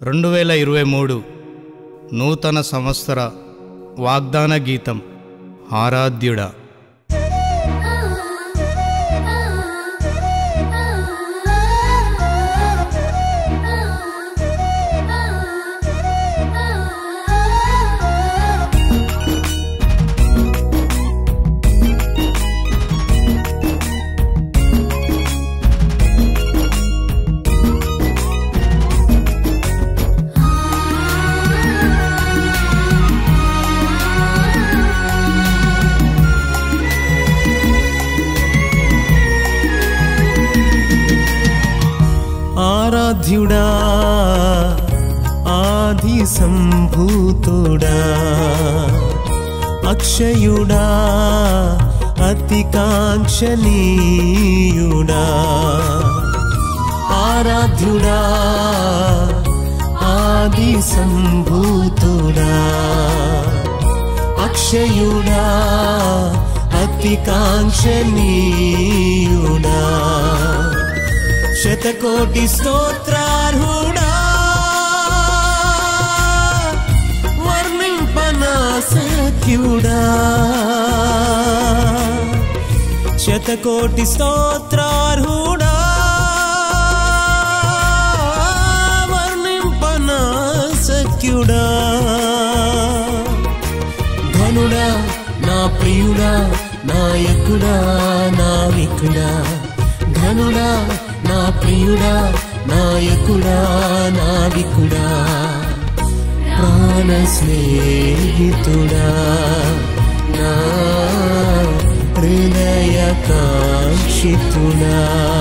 రెండు వేల ఇరవై మూడు నూతన సంవత్సర వాగ్దాన గీతం ఆరాధ్యుడా ఆరాధ్యుడా ఆది సంభూతుడా అక్షయుడా అతి కాంక్షణీయుడా ఆరాధ్యుడా ఆది సంభూతుడా అక్షయుడా అతి కాంక్షణీయుడా శతకోటి స్తోత్రార్హుడా వర్ణింపన సఖ్యుడా శతకోటి స్తోత్రార్హుడా వర్ణింపన సఖ్యుడా ధనుడా నా ప్రియుడా నాయకుడా నావికుడా ధనుడా నా ప్రియుడా నాయకుడా నావికుడా ప్రాణ స్నేహితుడా నా హృదయ కాంక్షితుడా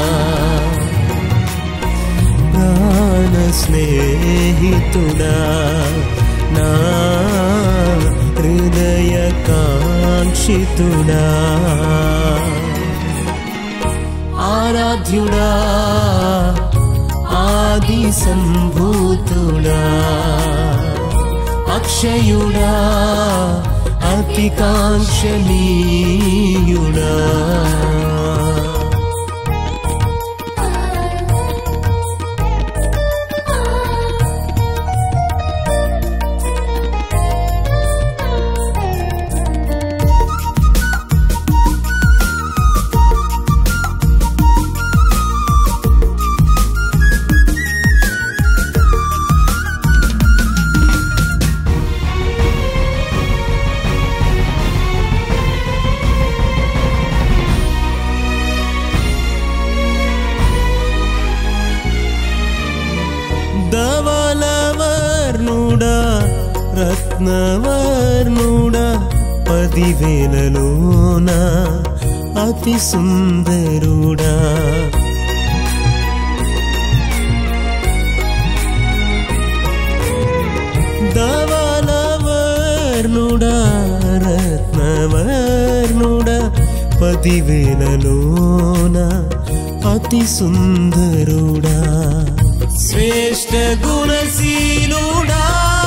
ప్రాణ స్నేహితుడా నా హృదయ కాంక్షితుడా ఆరాధ్యుడా ఆది సంభూతుడా అక్షయుడా అతి కాంక్షణీయుడా ధవలవర్ణుడా రత్నవర్ణుడా పదివేలలోన అతి సుందరుడా ధవలవర్ణుడా రత్నవర్ణుడా పదివేలలోన అతి సుందరుడా శ్రేష్ఠ గుణశీలుడా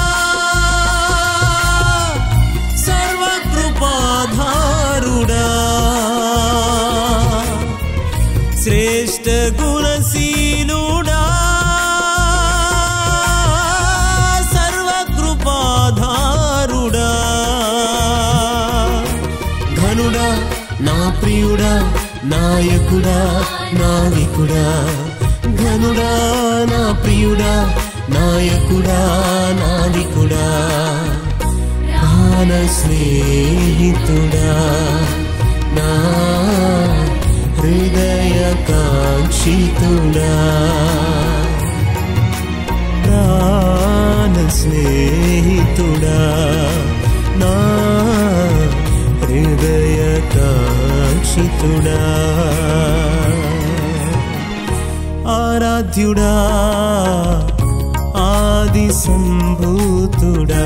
సర్వకృపాధారుడా శ్రేష్ఠ గుణశీలుడా సర్వకృపాధారుడా ఘనుడా నా ప్రియుడా నాయకుడా నావికుడా ఘనుడా నా ప్రియుడా నాయకుడా నావికుడా ప్రాణ స్నేహితుడా నా హృదయ కాంక్షితుడా ప్రాణ స్నేహితుడా నా హృదయ కాంక్షితుడా ఆరాధ్యుడా ఆది సంభూతుడా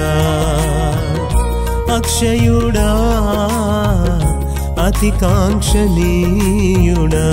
అక్షయుడా అతి కాంక్షణీయుడా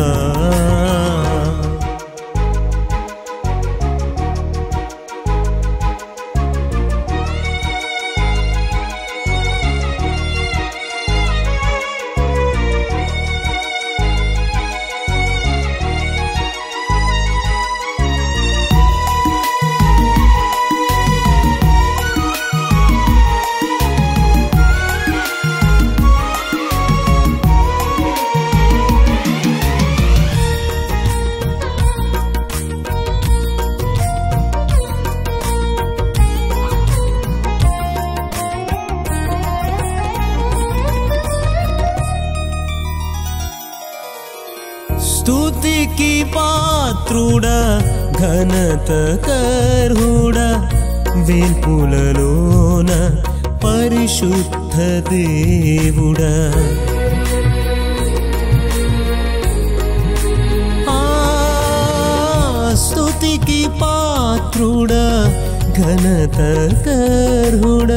పాత్రుడా ఘనత కర్హుడా వేల్పులలోన పరిశుద్ధ దేవుడా ఆ స్తుతికి పాత్రుడా ఘనత కర్హుడా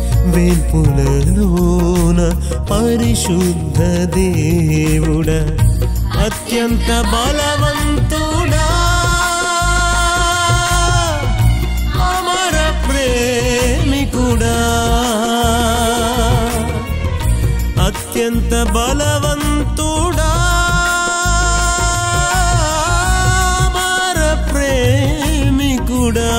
వేల్పులలోన పరిశుద్ధ దేవుడా అత్యంత బలవంతుడా అమర ప్రేమికుడా అత్యంత బలవంతుడా అమర ప్రేమికుడా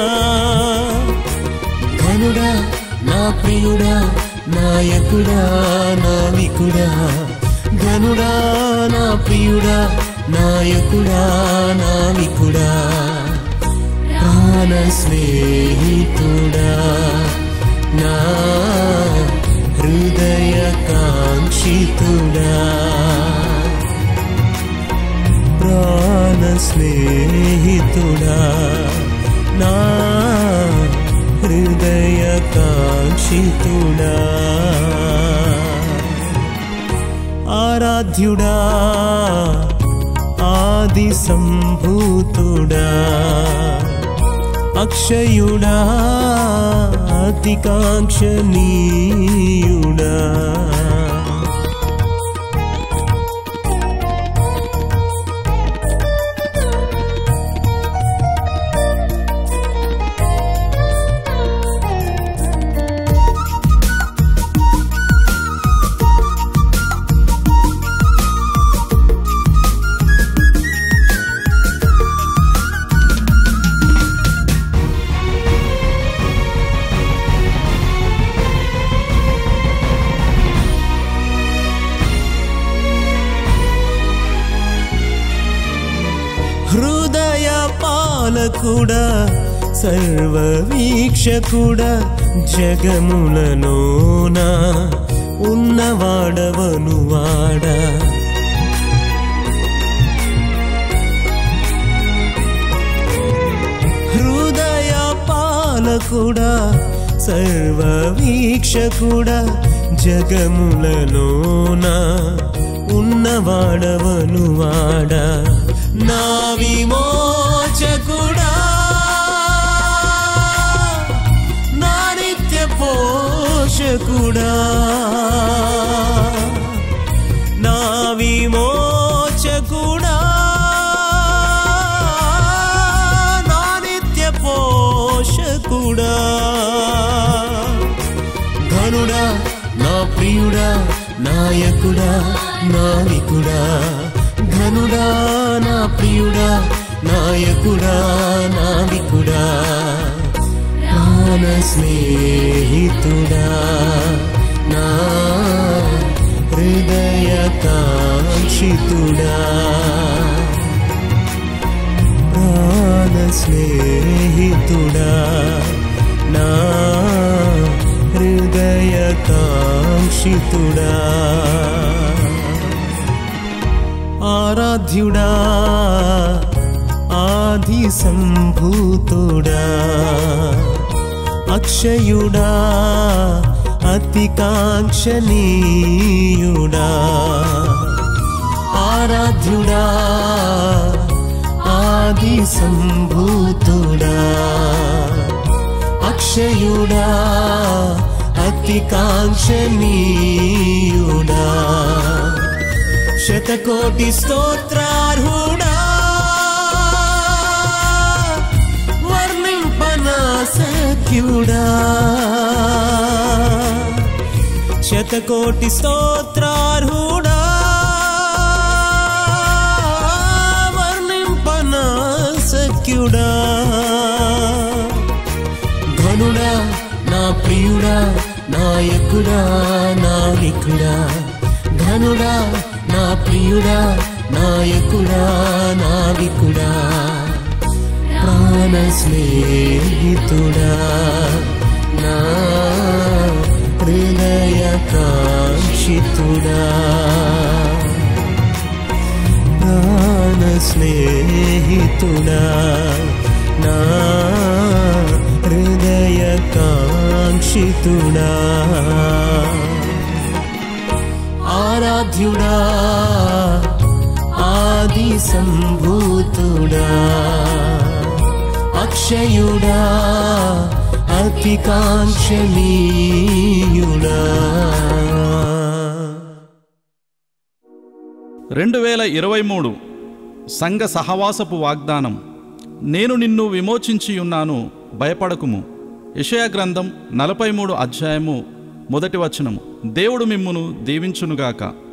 ఘనుడా నా ప్రియుడా నాయకుడా నావికుడా ఘనుడా నా ప్రియుడా నాయకుడా నావికుడా ప్రాణ స్నేహితుడా నా హృదయ కాంక్షితుడా ప్రాణ స్నేహితుడా నా హృదయ కాంక్షితుడా ఆరాధ్యుడా ఆది సంభూతుడా అక్షయుడా అతికాంక్షణీయుడా హృదయ పాలకుడా సర్వ వీక్షకుడా జగములనోన ఉన్నవాడవను వాడా హృదయ పాలకుడా సర్వ వీక్షకుడా జగములలోన ఉన్నవాడవను వాడా నా విమోచకుడా నా నిత్య పోషకుడా నా విమోచకుడా నా నిత్య పోషకుడా ఘనుడా నా ప్రియుడా నాయకుడా నావికుడా ఘనుడా నా ప్రియుడా నాయకుడా నావికుడా ప్రాణ స్నేహితుడా నా హృదయ కాంక్షితుడా ప్రాణ స్నేహితుడా నా హృదయ కాంక్షితుడా ఆరాధ్యుడా ఆది సంభూతుడా అక్షయుడా అతికాంక్షణీయుడా ఆరాధ్యుడా ఆది సంభూతుడా అక్షయుడా అతికాంక్షణీయుడా శతకోటి స్తోత్రార్హుడా వర్ణింపన సఖ్యుడా శతకోటి స్తోత్రార్హుడా వర్ణింపన సఖ్యుడా ఘనుడా నా ప్రియుడా నాయకుడా నావికుడా ఘనుడా నా ప్రియుడా నాయకుడా నావికుడా ప్రాణ స్నేహితుడా నా హృదయ కాంక్షితుడా ప్రాణ స్నేహితుడా నా హృదయ కాంక్షితుడా ఆరాధ్యుడా ఆది సంభూతుడా అక్షయుడా అతి కాంక్షణీయుడా రెండు వేల ఇరవై మూడు సంఘ సహవాసపు వాగ్దానం నేను నిన్ను విమోచించి ఉన్నాను భయపడకుము యెషయా గ్రంథం నలభై మూడు అధ్యాయము మొదటి వచనము దేవుడు మిమ్మును దీవించునుగాక